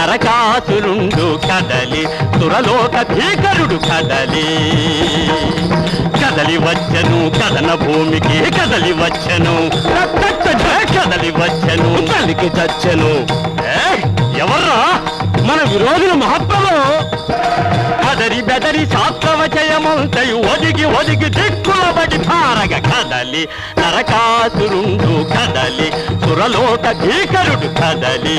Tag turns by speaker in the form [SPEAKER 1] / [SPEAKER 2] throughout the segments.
[SPEAKER 1] నరకాసురుండు కదలి సురలోక భీకరుడు కదలి కదలి వచ్చను కదన భూమికి కదలి వచ్చను కదలి వచ్చను కలికి చచ్చను ఎవర్రా మన విరోధులు మహాత్మలో కదరి బెదరి శాస్త్రవచయమంతయు ఒదిగి ఒదిగి దిక్కులబడి భారగ కదలి నరకాసురుండు కదలి సురలోక భీకరుడు కదలి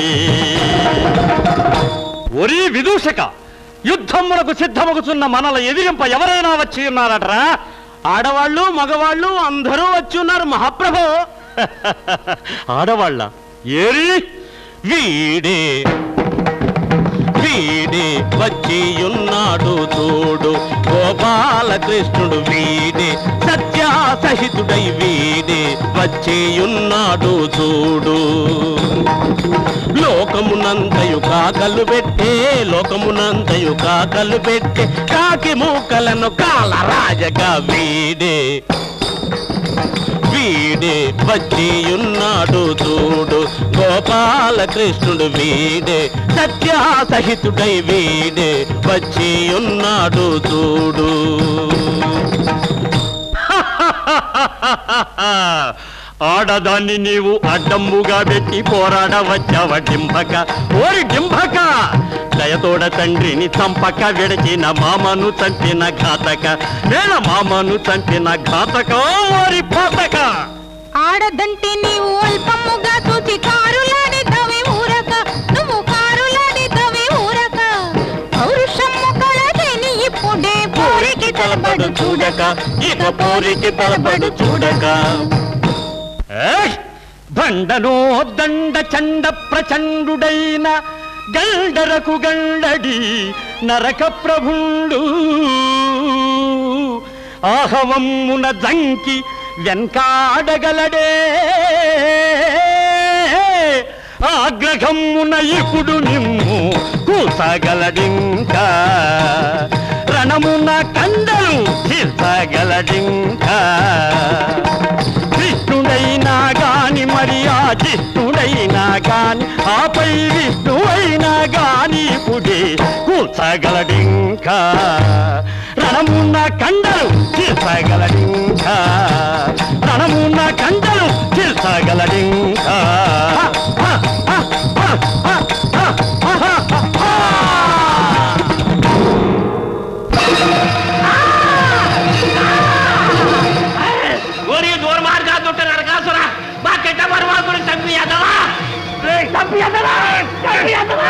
[SPEAKER 1] ఒరి విదూషక యుద్ధమునకు సిద్ధమగుచున్న మనల ఎదిరింప ఎవరైనా వచ్చి ఉన్నారటరా ఆడవాళ్ళు మగవాళ్ళు అందరూ వచ్చి ఉన్నారు మహాప్రభు ఆడవాళ్ళ ఏరి వీడే వీడే వచ్చి ఉన్నాడు చూడు గోపాలకృష్ణుడు వీడే సత్యాసహితుడై వీడే వచ్చి ఉన్నాడు చూడు లోకమునంతయు కాకలు పెట్టే లోకమునంతయు కాకలు పెట్టే కాకి మూకలను కాల రాజగా వీడే వీడే వచ్చి ఉన్నాడు చూడు గోపాలకృష్ణుడు వీడే సత్యాసహితుడై వీడే వచ్చి ఉన్నాడు చూడు ఆడదాన్ని నీవు అడ్డమ్ముగా పెట్టి పోరాడ వచ్చావ డింభక ఓరి డింభక దయతోడ తండ్రిని చంపక విడచిన మామను చంపిన ఘాతక వేళ మామను చంపిన ఘాతక ఓరి పాతక
[SPEAKER 2] ఆడదంటే నీవు అల్పముగా చూచి కారులాడితవి ఊరక నువ్వు కారులాడితవి ఊరక పౌరుషము కలదని ఇప్పుడే పోరికి తలపడు చూడక
[SPEAKER 1] ఇక పోరికి తలపడు చూడక ఏయ్! దండనో దండ చండ ప్రచండుడైన గండరకు గండడి నరక ప్రభుండు ఆహవమ్మున జంకి వెంకాడగలడే ఆగ్రహమ్మున ఇప్పుడు నిమ్ము కూసగలడింకా రణమున కండలు తీర్చగలడింకా కృష్ణుడైనా గాని మరి ఆ జిష్ణుడైనా గాని ఆపై విష్ణువైనా గాని పుడి కూర్చగలడింకా రణమున్న కండలు తీర్చగలడింకా రణమున్న కండలు తీర్చగలడింకా
[SPEAKER 3] ఓరి దుర్మార్గా దుట్ట నరకాసుర మా కెట్ట పరమాత్మను చంపి ఎదవా చంపి ఎదవా చంపి ఎదవా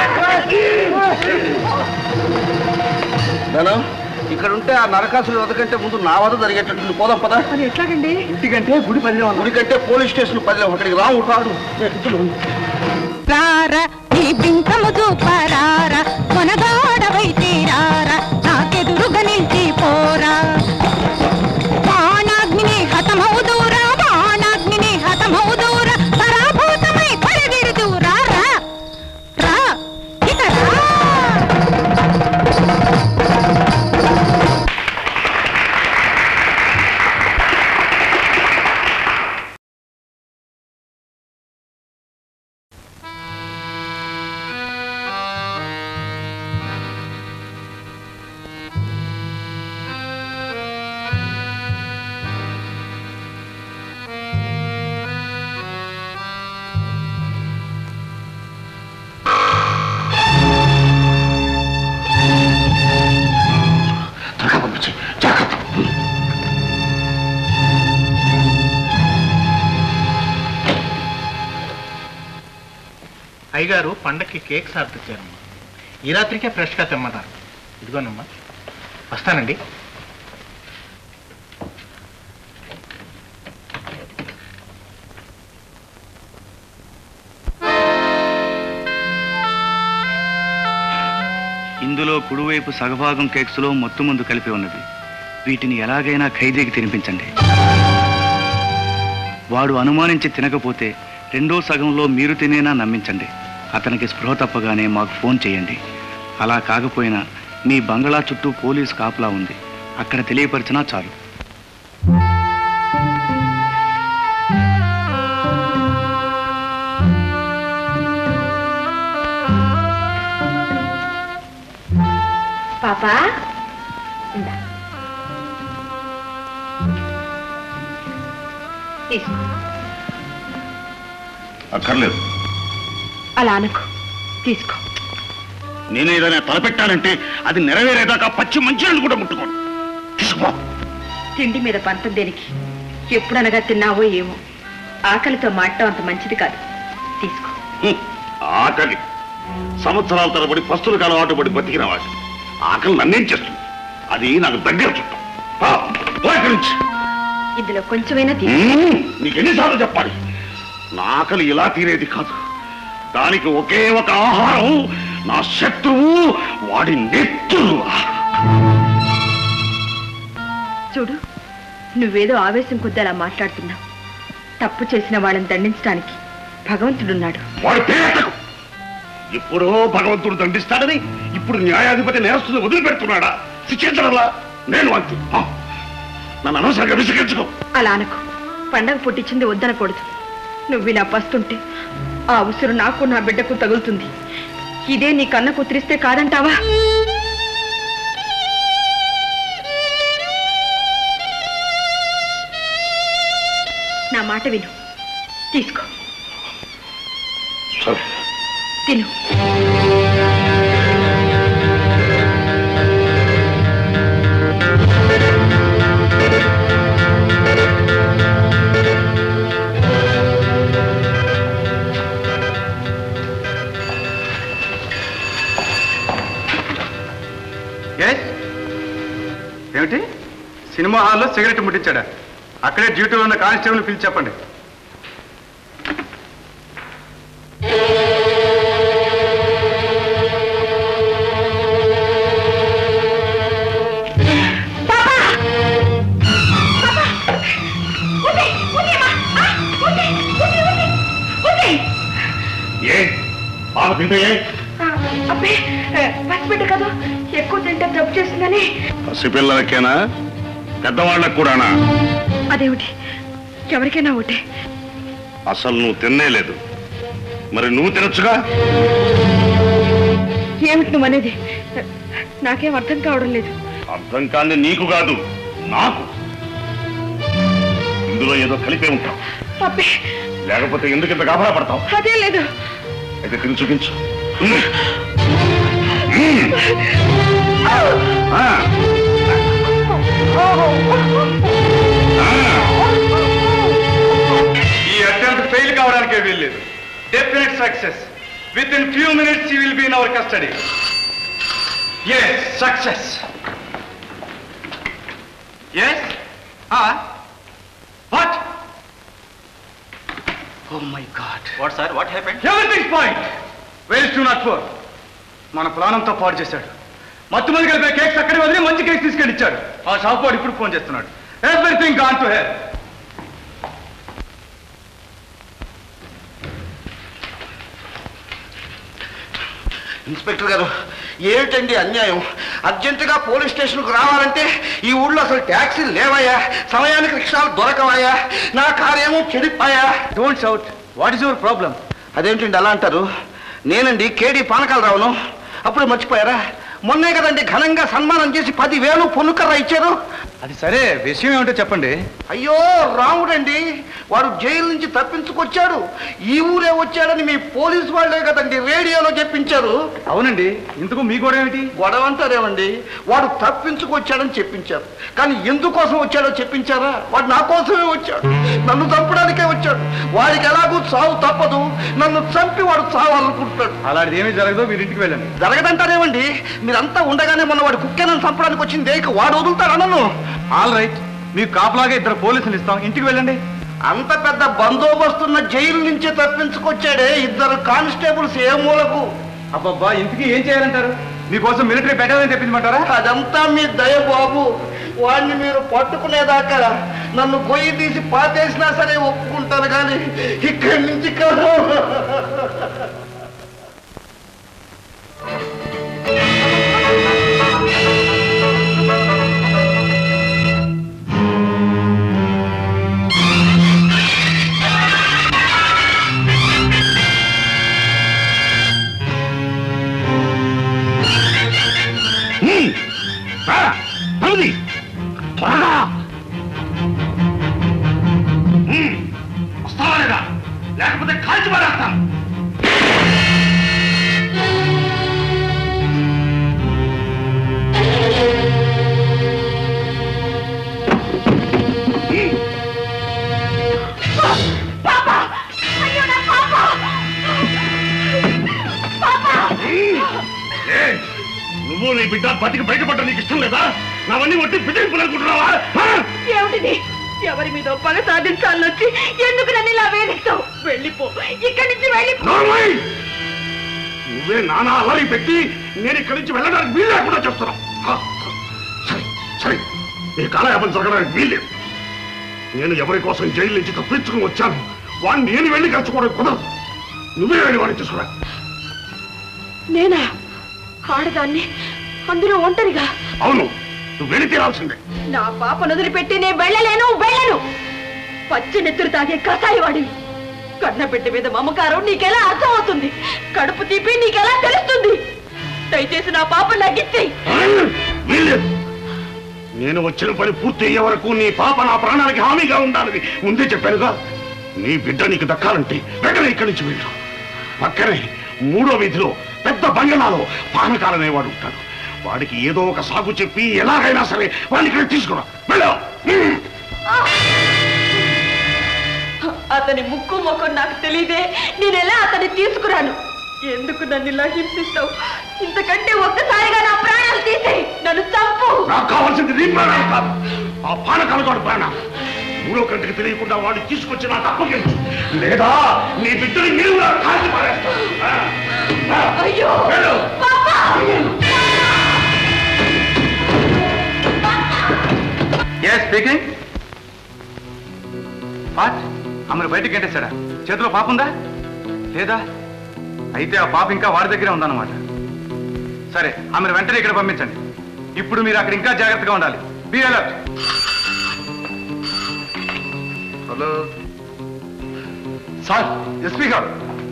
[SPEAKER 4] నేను ఇక్కడ ఉంటే ఆ నరకాసులు వదకంటే ముందు నా వద్ద జరిగేటట్టు పోదాం పద
[SPEAKER 5] మరి ఎట్లాగండి
[SPEAKER 4] ఇంటికంటే గుడి పదిలో గుడి కంటే పోలీస్ స్టేషన్ పదిలో అక్కడికి రావు కాడు
[SPEAKER 2] రారా నీ బింకము చూపరారా కొనగాడవైతే రారా నాకెదురుగా నిలిచి పోరా బాణాగ్ని హతమౌదూరా బాణాగ్ని హతమౌదూరా పరాభూతమై పరిగెడుదూరా రా రా ఇక రా
[SPEAKER 4] త్వరగా పంపించి జాగ్రత్త
[SPEAKER 6] అయ్యగారు పండక్కి కేక్ సార్ తెచ్చారమ్మా ఈ రాత్రికే ఫ్రెష్గా తెమ్మన్నారు ఇదిగోనమ్మా వస్తానండి
[SPEAKER 7] ఇందులో కుడివైపు సగభాగం కేక్స్లో మొత్తు మందు కలిపి ఉన్నది వీటిని ఎలాగైనా ఖైదీకి తినిపించండి వాడు అనుమానించి తినకపోతే రెండో సగంలో మీరు తినేనా నమ్మించండి అతనికి స్పృహ తప్పగానే మాకు ఫోన్ చేయండి అలా కాకపోయినా మీ బంగళా చుట్టూ పోలీసు కాపులా ఉంది అక్కడ తెలియపరిచినా చాలు
[SPEAKER 2] పాపా ఇందా. తీసుకో
[SPEAKER 5] అక్కర్లేదు
[SPEAKER 2] అలా అనుకో తీసుకో
[SPEAKER 5] నేను ఏదైనా తలపెట్టానంటే అది నెరవేరేదాకా పచ్చి మంచి కూడా ముట్టుకోను తీసుకో
[SPEAKER 2] తిండి మీద పంతం దేనికి ఎప్పుడనగా తిన్నావో ఏమో ఆకలితో మాటం అంత మంచిది కాదు తీసుకో
[SPEAKER 5] హ్మ్. ఆకలి సంవత్సరాల తరబడి పస్తులకు అలవాటు పడి బతికిన వాటి ఆకలి నన్నేం చేస్తుంది అది నాకు దగ్గర చుట్టం పా, పో ఇక్కడి నుంచి
[SPEAKER 2] ఇందులో కొంచెమైనా తీసుకో
[SPEAKER 5] హ్మ్. నీకెన్నిసార్లు చెప్పాలి నా ఆకలి ఇలా తీరేది కాదు దానికి ఒకే ఒక ఆహారం నా శత్రువు వాడి నెత్తురు
[SPEAKER 2] చూడు నువ్వేదో ఆవేశం కొద్ది అలా మాట్లాడుతున్నావు తప్పు చేసిన వాళ్ళని దండించడానికి భగవంతుడున్నాడు
[SPEAKER 5] వాడి పేటకు ఎప్పుడో భగవంతుడు దండిస్తాడని ఇప్పుడు న్యాయాధిపతి నేరస్తుని వదిలిపెడుతున్నాడా శిక్షించడలా నేను అంతే ఆ. నన్ను అనవసరంగా విసిగించుకో
[SPEAKER 2] అలా అనుకో పండగ పుట్టించింది వద్దనకూడదు నువ్వు ఇలా పస్తుంటే ఆ ఉసురు నాకు నా బిడ్డకు తగులుతుంది ఇదే నీ కన్న కుదిరిస్తే కాదంటావా నా మాట విను తీసుకో
[SPEAKER 5] సరే
[SPEAKER 2] తిను
[SPEAKER 8] ఏమిటి సినిమా హాల్లో సిగరెట్ ముట్టించాడా అక్కడే డ్యూటీలో ఉన్న కానిస్టేబుల్ పిలిచి చెప్పండి
[SPEAKER 5] ఏ బాగా తింటే
[SPEAKER 2] అబ్బే పసిబిడ్డ కదా ఎక్కువ తింటే జబ్బు చేస్తుందని
[SPEAKER 5] పసిపిల్లలకేనా పెద్దవాళ్ళకు కూడానా
[SPEAKER 2] అదేమిటి ఎవరికైనా ఒకటే
[SPEAKER 5] అసలు నువ్వు తినేలేదు మరి నువ్వు తినొచ్చుగా
[SPEAKER 2] ఏమిటి నువ్వు అనేది నాకేం అర్థం కావడం లేదు
[SPEAKER 5] అర్థం కాని నీకు కాదు నాకు ఇందులో ఏదో కలిపే ఉంటావు
[SPEAKER 2] అబ్బే
[SPEAKER 5] లేకపోతే ఎందుకు ఇంత గాబరా పడతావు
[SPEAKER 2] అదే లేదు
[SPEAKER 5] అయితే తిని చూపించు ఉమ్. ఉమ్. ఆ. ఆ.
[SPEAKER 8] ఈ అటెంప్ట్ ఫెయిల్ కావడానికే వీల్లేదు definite success with in few minutes you will be in our custody yes success yes what oh my god what sir what happened everything point very two naught four మన ప్రాణంతో పాడు చేశాడు మత్తు మంది కలిపే cakes అక్కడే వదిలి మంచి కేక్స్ తీసుకెళ్ళి ఇచ్చాడు ఆ షాప్ వాడు ఇప్పుడు ఫోన్ చేస్తున్నాడు everything gone to help
[SPEAKER 4] inspector garu ఏమిటండి అన్యాయం అర్జెంటుగా పోలీస్ స్టేషన్కు రావాలంటే ఈ ఊళ్ళో అసలు ట్యాక్సీలు లేవయ్యా సమయానికి రిక్షాలు దొరకవాయా నా కారేమో చెడిపాయా
[SPEAKER 8] don't shout what is your problem
[SPEAKER 4] అదేంటండి అలా అంటారు నేనండి కేడి పానకాలరావును అప్పుడు మర్చిపోయారా మొన్నే కదండి ఘనంగా సన్మానం చేసి పదివేలు పొన్నుకర్ర ఇచ్చారు
[SPEAKER 8] అది సరే విషయం ఏమిటో చెప్పండి
[SPEAKER 4] అయ్యో రాముడండి వాడు జైలు నుంచి తప్పించుకొచ్చాడు ఈ ఊరే వచ్చాడని మీ పోలీస్ వాళ్ళే కదండి రేడియోలో చెప్పించారు
[SPEAKER 8] అవునండి ఇందుకు మీ గొడవ ఏమిటి
[SPEAKER 4] గొడవ అంటారేమండి వాడు తప్పించుకొచ్చాడని చెప్పించారు కానీ ఎందుకోసం వచ్చాడో చెప్పించారా వాడు నా కోసమే వచ్చాడు నన్ను చంపడానికే వచ్చాడు వాడికి ఎలాగూ చావు తప్పదు నన్ను చంపి వాడు చావాలనుకుంటాడు
[SPEAKER 8] అలాంటిది ఏమీ జరగదు మీరు ఇంటికి వెళ్ళండి
[SPEAKER 4] జరగదంటారేమండి మీరంతా ఉండగానే మొన్న వాడు కుక్కేనని చంపడానికి వచ్చింది ఇక వాడు వదులుతాడా నన్ను
[SPEAKER 8] ఆల్ రైట్ మీకు కాపలాగా ఇద్దరు పోలీసులు ఇస్తాం ఇంటికి వెళ్ళండి
[SPEAKER 4] అంత పెద్ద బందోబస్తున్న జైలు నుంచే తప్పించుకొచ్చాడే ఇద్దరు కానిస్టేబుల్స్ ఏ మూలకు
[SPEAKER 8] అబ్బబ్బా ఇంటికి ఏం చేయాలంటారు మీకోసం మిలిటరీ పెట్టాలని తెప్పించమంటారా
[SPEAKER 4] అదంతా మీ దయ బాబు వాడిని మీరు పట్టుకునేదాకా నన్ను గొయ్యి తీసి పాతేసినా సరే ఒప్పుకుంటాను కానీ ఇక్కడి నుంచి కాదు
[SPEAKER 5] హ్మ్. నువ్వు నీ బిడ్డ బతికి బయటపడ్డ నీకు ఇష్టం లేదా నావన్నీ ఒట్టి బిడ్డలు అనుకుంటున్నావా ఆ?
[SPEAKER 2] ఏమిటిది ఎవరి మీద పగ సాధించాలని వచ్చి ఎందుకు నన్ను ఇలా వేధిస్తావు వెళ్ళిపో ఇక్కడి నుంచి వెళ్ళిపో
[SPEAKER 5] నోర్మై! నువ్వే నానా అలరి పెట్టి నేను ఇక్కడి నుంచి వెళ్ళడానికి వీలు లేకుండా చేస్తున్నావు ఆ, సరే సరే ఈ కాలయాపన జరగడానికి వీల్లేదు నేను ఎవరి కోసం జైలు నుంచి తప్పించుకుని వచ్చాను వాడిని నేను వెళ్ళి కలుసుకోవడం కుదరదు నువ్వే వెళ్ళి వాడిని తీసుకురా
[SPEAKER 2] నేనా ఆడదాన్ని అందులో ఒంటరిగా
[SPEAKER 5] అవును నువ్వు వెళ్ళి తీరాల్సిందే
[SPEAKER 2] నా పాపను వదిలిపెట్టి నేను వెళ్ళలేను వెళ్ళను పచ్చి నెత్తురు తాగే కసాయివాడివి కన్న బిడ్డ మీద మమకారం నీకెలా అర్థం అవుతుంది కడుపు తీపి నీకెలా తెలుస్తుంది దయచేసి నా పాప నగ్గిచ్చేయి
[SPEAKER 5] ఆ, వీల్లేదు నేను వచ్చిన పని పూర్తి అయ్యే వరకు నీ పాప నా ప్రాణానికి హామీగా ఉండాలని ముందే చెప్పానుగా నీ బిడ్డ నీకు దక్కాలంటే వెంటనే ఇక్కడి నుంచి వెళ్ళు పక్కనే మూడో వీధిలో పెద్ద బంగళాలో పానకాలనేవాడు ఉంటాడు వాడికి ఏదో ఒక సాగు చెప్పి ఎలాగైనా సరే వాడిని ఇక్కడ తీసుకురా వెళ్ళు హ్మ్.
[SPEAKER 2] అతని ముక్కు ముఖం నాకు తెలియదే నేను ఎలా అతన్ని తీసుకురాను ఎందుకు నన్ను ఇలా హింసిస్తావు ఇంతకంటే ఒక్కసారిగా నా ప్రాణాలు తీసేయి నన్ను చంపు
[SPEAKER 5] నాకు కావాల్సింది నీ ప్రాణాలు కాదు ఆ పానకాలగాడు ప్రాణం మూడో కంటికి తెలియకుండా వాడిని తీసుకొచ్చి నాకు అప్పగించు లేదా నీ బిడ్డని మీరు కాల్చి పారేస్తాను ఆ, ఆ,
[SPEAKER 2] అయ్యో
[SPEAKER 5] వెళ్ళు.
[SPEAKER 2] పాపా
[SPEAKER 8] ఏ స్పీకింగ్ వాట్ ఆమెను బయటికి గంటేశాడా చేతిలో పాప ఉందా లేదా అయితే ఆ పాప ఇంకా వాడి దగ్గరే ఉందన్నమాట సరే ఆమెను వెంటనే ఇక్కడ పంపించండి ఇప్పుడు మీరు అక్కడ ఇంకా జాగ్రత్తగా ఉండాలి be alert
[SPEAKER 4] hello
[SPEAKER 8] sir SP garu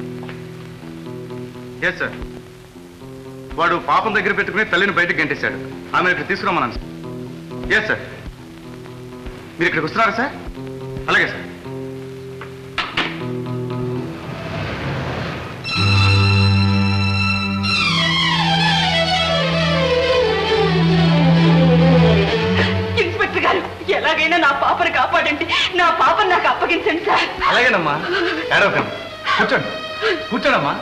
[SPEAKER 8] yes sir వాడు పాపం దగ్గర పెట్టుకుని తల్లిని బయటకు గంటేశాడు ఆమె ఇక్కడ తీసుకురమ్మన్నాను ఎస్ సార్ మీరు ఇక్కడికి వస్తున్నారా సార్ అలాగే సార్
[SPEAKER 2] ఇన్స్పెక్టర్ గారు ఎలాగైనా నా పాపను కాపాడండి నా పాపను నాకు అప్పగించండి సార్
[SPEAKER 8] అలాగేనమ్మా ఏడవకండి కూర్చోండి కూర్చోండమ్మా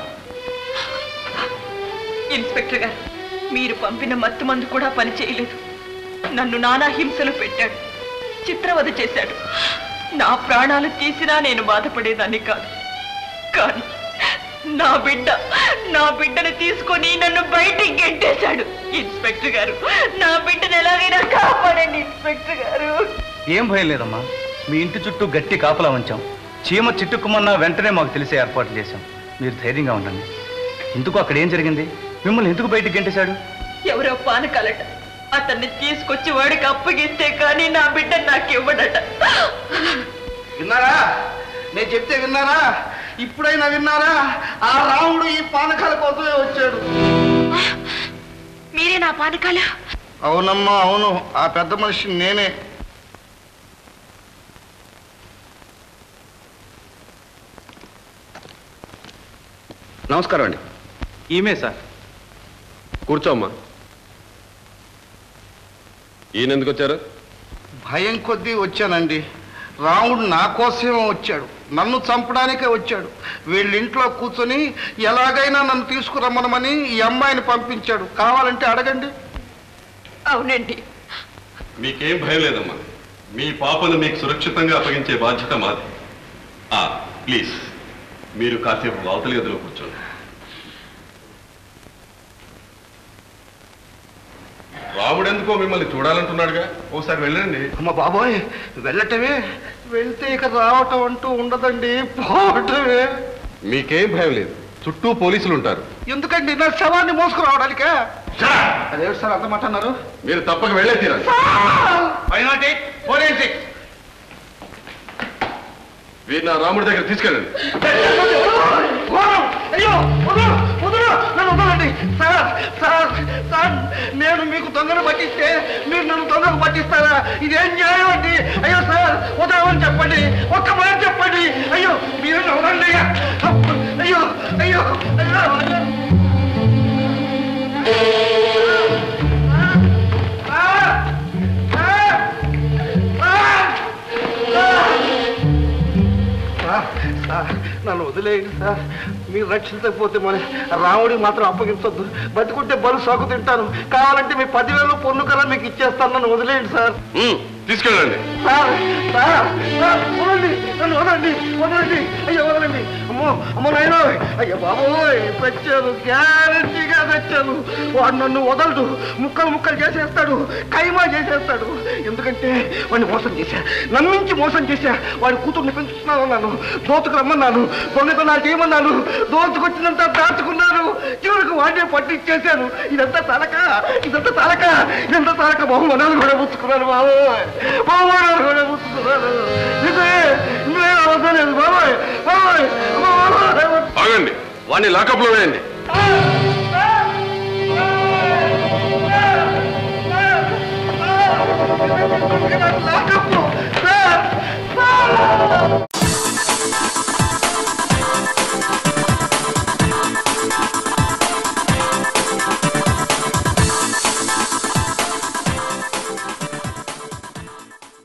[SPEAKER 2] ఇన్స్పెక్టర్ గారు మీరు పంపిన మత్తు మందు కూడా పని చేయలేదు నన్ను నానా హింసలు పెట్టాడు చిత్రవద చేశాడు నా ప్రాణాలు తీసినా నేను బాధపడేదాన్ని కాదు కానీ నా బిడ్డ నా బిడ్డను తీసుకొని నన్ను బయటికి గెంటేశాడు ఇన్స్పెక్టర్ గారు నా బిడ్డను ఎలాగైనా కాపాడండి ఇన్స్పెక్టర్ గారు
[SPEAKER 8] ఏం భయం లేదమ్మా మీ ఇంటి చుట్టూ గట్టి కాపలా ఉంచాం చీమ చిట్టుకుమన్నా వెంటనే మాకు తెలిసే ఏర్పాట్లు చేశాం మీరు ధైర్యంగా ఉండండి ఎందుకు అక్కడ ఏం జరిగింది మిమ్మల్ని ఎందుకు బయటికి గెంటేశాడు
[SPEAKER 2] ఎవరో పానకాలట అతన్ని తీసుకొచ్చి వాడికి అప్పగిస్తే కానీ నా బిడ్డ నాకు ఇవ్వడట
[SPEAKER 4] విన్నారా నేను చెప్తే విన్నారా ఇప్పుడైనా విన్నారా ఆ రాముడు ఈ పానకాల కోసమే వచ్చాడు
[SPEAKER 2] మీరే నా పానకాల
[SPEAKER 4] అవునమ్మా అవును ఆ పెద్ద మనిషి నేనే
[SPEAKER 9] నమస్కారం అండి
[SPEAKER 8] ఈమె సార్
[SPEAKER 9] కూర్చోమ్మా ఈయన ఎందుకు వచ్చారు
[SPEAKER 4] భయం కొద్దీ వచ్చానండి రాముడు నా కోసమే వచ్చాడు నన్ను చంపడానికే వచ్చాడు వీళ్ళింట్లో కూర్చొని ఎలాగైనా నన్ను తీసుకురమ్మనమని ఈ అమ్మాయిని పంపించాడు కావాలంటే అడగండి
[SPEAKER 2] అవునండి
[SPEAKER 9] మీకేం భయం లేదమ్మా మీ పాపను మీకు సురక్షితంగా అప్పగించే బాధ్యత మాది ఆ, ప్లీజ్ మీరు కాసేపు అవతలి గదిలో కూర్చోండి రాముడెందుకో మిమ్మల్ని చూడాలంటున్నాడుగా ఓసారి వెళ్ళండి
[SPEAKER 4] అమ్మ బాబోయ్ వెళ్ళటమే వెళ్తే ఇక రావటం అంటూ ఉండదండి పోవటమే
[SPEAKER 9] మీకేం భయం లేదు చుట్టూ పోలీసులు ఉంటారు
[SPEAKER 4] ఎందుకండి నా శవాన్ని మోసుకురావడానికే అదేమిటి సార్ అంత మాట అన్నారు
[SPEAKER 9] మీరు తప్పక వెళ్ళే తీరాలి
[SPEAKER 8] five naught eight four eight six
[SPEAKER 9] వీరు నా రాముడి దగ్గర తీసుకెళ్ళండి
[SPEAKER 4] ఘోరం! అయ్యో వదలు! వదలు! నన్ను వదలండి సార్ సార్ సార్ నేను మీకు దొంగను పట్టిస్తే మీరు నన్ను దొంగకు పట్టిస్తారా ఇదేం న్యాయం అండి అయ్యో సార్ వదలమని చెప్పండి ఒక్క మాట చెప్పండి అయ్యో మీరు నన్ను వదలండి అయ్యా. అయ్యో అయ్యో అయ్యో అయ్యో sir! Sir! Sir! Sir! Sir, sir, నన్ను వదిలేయండి సార్ మీరు రక్షించకపోతే మన రాముడికి మాత్రం అప్పగించొద్దు బతికుంటే బలు సాగు తింటాను కావాలంటే మీ పదివేలు పొన్ను కల్లా మీకు ఇచ్చేస్తాను నన్ను వదిలేయండి సార్
[SPEAKER 9] తీసుకెళ్ళండి
[SPEAKER 4] సార్ సార్ సార్ వదలండి నన్ను వదలండి వదలండి అయ్యో వదలండి అమ్మో అమ్మో నాయన అయ్యో బాబోయ్ తెచ్చాను గ్యారంటీగా తెచ్చాను వాడు నన్ను వదలడు ముక్కలు ముక్కలు చేసేస్తాడు కైమా చేసేస్తాడు ఎందుకంటే వాడిని మోసం చేశా నమ్మించి మోసం చేశా వాడి కూతుర్ని పెంచుతున్నాను అన్నాను దోచుకు రమ్మన్నాను దొంగతనాలు చేయమన్నాను దోచుకొచ్చినంత దాచుకున్నాను చివరికి వాడినే పట్టించేశాను ఇదంతా తలక ఇదంతా తలక ఇదంతా తలక బహుమనాలు కూడా పుచ్చుకున్నాను బాబోయ్ బహుమనాలు కూడా పుచ్చుకున్నాను ఇదే ఇదే అవసరం బాబోయ్ బాబోయ్ బాబోయ్
[SPEAKER 9] ఆగండి వాడిని లాకప్ లో వేయండి
[SPEAKER 4] ఆ